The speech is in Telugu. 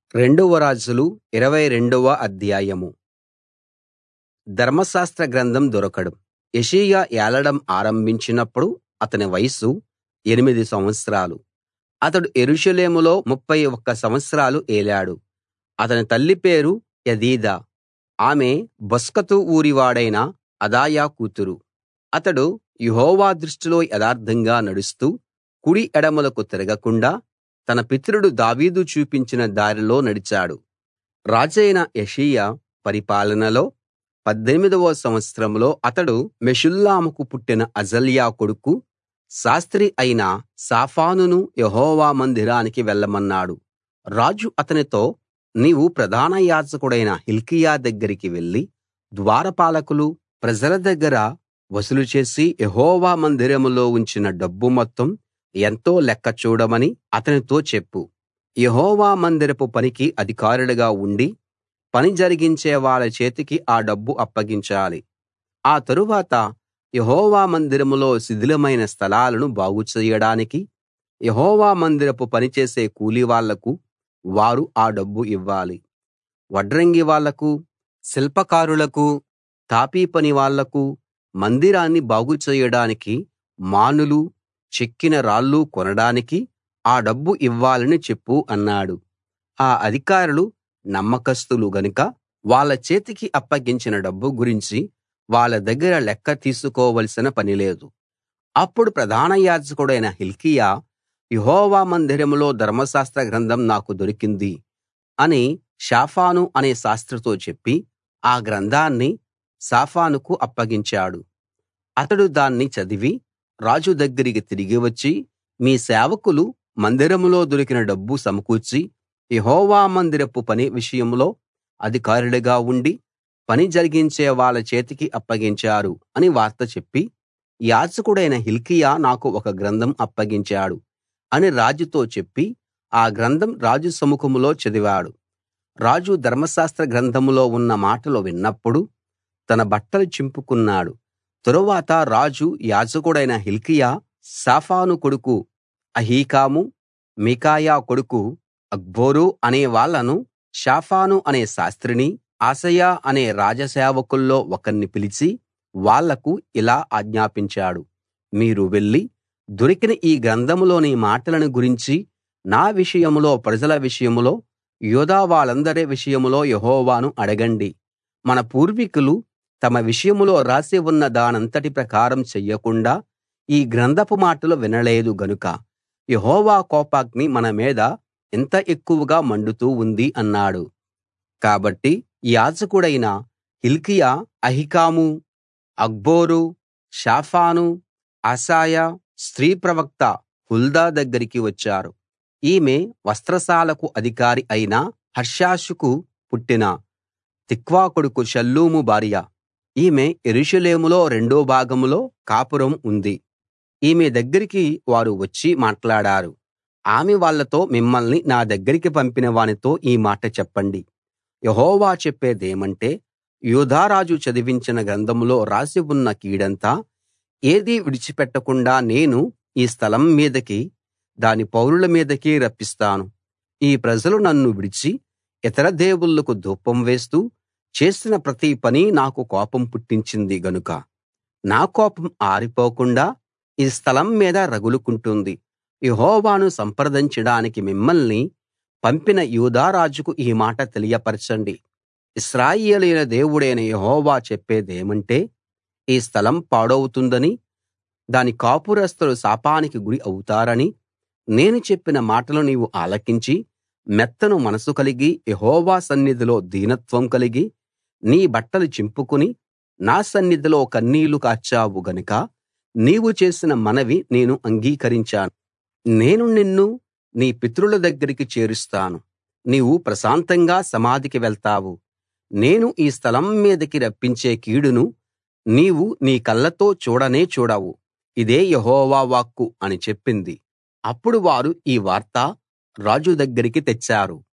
రెండవ రాజులు ఇరవై రెండవ అధ్యాయం ధర్మశాస్త్ర గ్రంథం దొరకడం యోషీయా ఏలడం ఆరంభించినప్పుడు అతని వయస్సు ఎనిమిది సంవత్సరాలు అతడు యెరూషలేములో ముప్ఫై ఒక్క సంవత్సరాలు ఏలాడు అతని తల్లి పేరు యెదీదా ఆమె బొస్కతు ఊరివాడైన అదాయా కూతురు అతడు యెహోవా దృష్టిలో యథార్థంగా నడుస్తూ కుడి ఎడమలకు తిరగకుండా తన పితరుడు దావీదు చూపించిన దారిలో నడిచాడు రాజైన యోషీయా పరిపాలనలో పద్దెనిమిదవ సంవత్సరంలో అతడు మెషుల్లాముకు పుట్టిన అజల్యా కొడుకు శాస్త్రి అయిన షాఫానును యెహోవా మందిరానికి వెళ్ళమన్నాడు రాజు అతనితో నీవు ప్రధాన యాజకుడైన హిల్కీయా దగ్గరికి వెళ్లి ద్వారపాలకులు ప్రజల దగ్గర వసూలు చేసి యెహోవా మందిరంలో ఉంచిన డబ్బు మొత్తం ఎంతో లెక్క చూడమని అతనితో చెప్పు యెహోవా మందిరపు పనికి అధికారులుగా ఉండి పని జరిగించే వాళ్ళ చేతికి ఆ డబ్బు అప్పగించాలి ఆ తరువాత యెహోవా మందిరంలో శిథిలమైన స్థలాలను బాగు చెయ్యడానికి యెహోవా మందిరపు పని చేసే కూలివాళ్ళకు వారు ఆ డబ్బు ఇవ్వాలి వడ్రంగి వాళ్లకు శిల్పకారులకు తాపీ పని వాళ్లకు మందిరాన్ని బాగు చెయ్యడానికి మానులు చెక్కిన రాళ్లు కొనడానికి ఆ డబ్బు ఇవ్వాలని చెప్పు అన్నాడు ఆ అధికారులు నమ్మకస్తులు గనుక వాళ్ళ చేతికి అప్పగించిన డబ్బు గురించి వాళ్ళ దగ్గర లెక్క తీసుకోవలసిన పని లేదు అప్పుడు ప్రధాన యాజకుడైన హిల్కీయా యెహోవా మందిరంలో ధర్మశాస్త్ర గ్రంథం నాకు దొరికింది అని షాఫాను అనే శాస్త్రితో చెప్పి ఆ గ్రంథాన్ని షాఫానుకు అప్పగించాడు అతడు దాన్ని చదివి రాజు దగ్గరికి తిరిగి వచ్చి మీ సేవకులు మందిరంలో దొరికిన డబ్బు సమకూర్చి యెహోవా మందిరపు పని విషయంలో అధికారులుగా ఉండి పని జరిగించే వాళ్ళ చేతికి అప్పగించారు అని వార్త చెప్పి యాజకుడైన హిల్కీయా నాకు ఒక గ్రంథం అప్పగించాడు అని రాజుతో చెప్పి ఆ గ్రంథం రాజు సముఖంలో చదివాడు రాజు ధర్మశాస్త్ర గ్రంథంలో ఉన్న మాటలు విన్నప్పుడు తన బట్టలు చింపుకున్నాడు తరువాత రాజు యాజకుడైన హిల్కీయా షాఫాను కొడుకు అహీకాము మీకాయా కొడుకు అక్బోరు అనే వాళ్ళను షాఫాను అనే శాస్త్రిని ఆసయా అనే రాజసేవకుల్లో ఒకణ్ణి పిలిచి వాళ్లకు ఇలా ఆజ్ఞాపించాడు మీరు వెళ్లి దొరికిన ఈ గ్రంథంలోని మాటలను గురించి నా విషయంలో ప్రజల విషయంలో యూదా వాళ్ళందరి విషయంలో యెహోవాను అడగండి మన పూర్వీకులు తమ విషయంలో రాసి ఉన్న దానంతటి ప్రకారం చెయ్యకుండా ఈ గ్రంథపు మాటలు వినలేదు గనుక యెహోవా కోపాగ్ని మన మీద ఇంత ఎక్కువగా మండుతూ ఉంది అన్నాడు కాబట్టి యాజకుడైన హిల్కీయా అహికాము అక్బోరు షాఫాను అసాయా స్త్రీ ప్రవక్త హుల్దా దగ్గరికి వచ్చారు ఈమె వస్త్రశాలకు అధికారి అయిన హర్షాషుకు పుట్టిన తిక్వా కొడుకు షల్లూము భార్య ఈమె యెరూషలేములో రెండో భాగంలో కాపురం ఉంది ఈమె దగ్గరికి వారు వచ్చి మాట్లాడారు ఆమె వాళ్ళతో మిమ్మల్ని నా దగ్గరికి పంపిన వానితో ఈ మాట చెప్పండి యెహోవా చెప్పేదేమంటే యూదారాజు చదివించిన గ్రంథంలో రాసి ఉన్న కీడంతా ఏదీ విడిచిపెట్టకుండా నేను ఈ స్థలం మీదకి దాని పౌరుల మీదకి రప్పిస్తాను ఈ ప్రజలు నన్ను విడిచి ఇతర దేవుళ్ళకు ధూపం వేస్తూ చేసిన ప్రతి పని నాకు కోపం పుట్టించింది గనుక నా కోపం ఆరిపోకుండా ఈ స్థలం మీద రగులుకుంటుంది యెహోవాను సంప్రదించడానికి మిమ్మల్ని పంపిన యూదారాజుకు ఈ మాట తెలియపరచండి ఇశ్రాయేలీయుల దేవుడైన యెహోవా చెప్పేదేమంటే ఈ స్థలం పాడవుతుందని దాని కాపురస్థులు శాపానికి గురి అవుతారని నేను చెప్పిన మాటలు నీవు ఆలకించి మెత్తను మనసు కలిగి యెహోవా సన్నిధిలో దీనత్వం కలిగి నీ బట్టలు చింపుకుని నా సన్నిధిలో కన్నీళ్లు కార్చావు గనుక నీవు చేసిన మనవి నేను అంగీకరించాను నేను నిన్ను నీ పితరుల దగ్గరికి చేరుస్తాను నీవు ప్రశాంతంగా సమాధికి వెళ్తావు నేను ఈ స్థలం మీదకి రప్పించే కీడును నీవు నీ కళ్ళతో చూడనే చూడవు ఇదే యెహోవా వాక్కు అని చెప్పింది అప్పుడు వారు ఈ వార్త రాజు దగ్గరికి తెచ్చారు